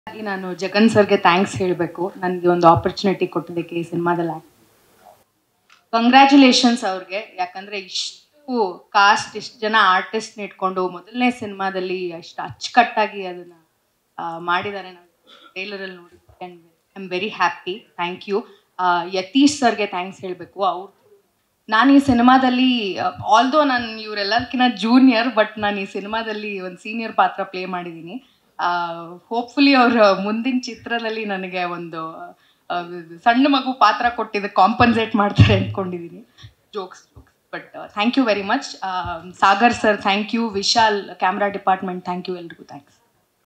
ಹಾಗಾಗಿ ನಾನು ಜಗನ್ ಸರ್ಗೆ ಥ್ಯಾಂಕ್ಸ್ ಹೇಳಬೇಕು ನನಗೆ ಒಂದು ಆಪರ್ಚುನಿಟಿ ಕೊಟ್ಟಿದ್ದಕ್ಕೆ ಈ ಸಿನಿಮಾದಲ್ಲಿ ಕಂಗ್ರ್ಯಾಚುಲೇಷನ್ಸ್ ಅವ್ರಿಗೆ ಯಾಕಂದ್ರೆ ಇಷ್ಟು ಕಾಸ್ಟ್ ಇಷ್ಟು ಜನ ಆರ್ಟಿಸ್ಟ್ ಇಟ್ಕೊಂಡು ಮೊದಲನೇ ಸಿನಿಮಾದಲ್ಲಿ ಅಷ್ಟು ಅಚ್ಚುಕಟ್ಟಾಗಿ ಅದನ್ನ ಆ, ಮಾಡಿದ್ದಾರೆ ನಾನು ಟ್ರೇಲರಲ್ಲಿ ನೋಡಿ and I am very happy thank you Yatish ಸರ್ಗೆ ಥ್ಯಾಂಕ್ಸ್ ಹೇಳಬೇಕು ಅವ್ರು ನಾನು ಈ ಸಿನಿಮಾದಲ್ಲಿ ಆಲ್ದೋ ನಾನು ಇವರೆಲ್ಲದಕ್ಕಿಂತ ಜೂನಿಯರ್ ಬಟ್ ನಾನು ಈ ಸಿನಿಮಾದಲ್ಲಿ ಒಂದು ಸೀನಿಯರ್ ಪಾತ್ರ ಪ್ಲೇ ಮಾಡಿದ್ದೀನಿ ಹೋಪ್ಫುಲಿ ಅವ್ರ ಮುಂದಿನ ಚಿತ್ರದಲ್ಲಿ ನನಗೆ ಒಂದು ಆ, ಸಣ್ಣ ಮಗು ಪಾತ್ರ ಕೊಟ್ಟಿದ್ದು ಕಾಂಪನ್ಸೇಟ್ ಮಾಡ್ತಾರೆ ಅಂದ್ಕೊಂಡಿದ್ದೀನಿ jokes jokes but thank you very much Sagar sir thank you Vishal camera department thank you ಎಲ್ರಿಗೂ ಥ್ಯಾಂಕ್ಸ್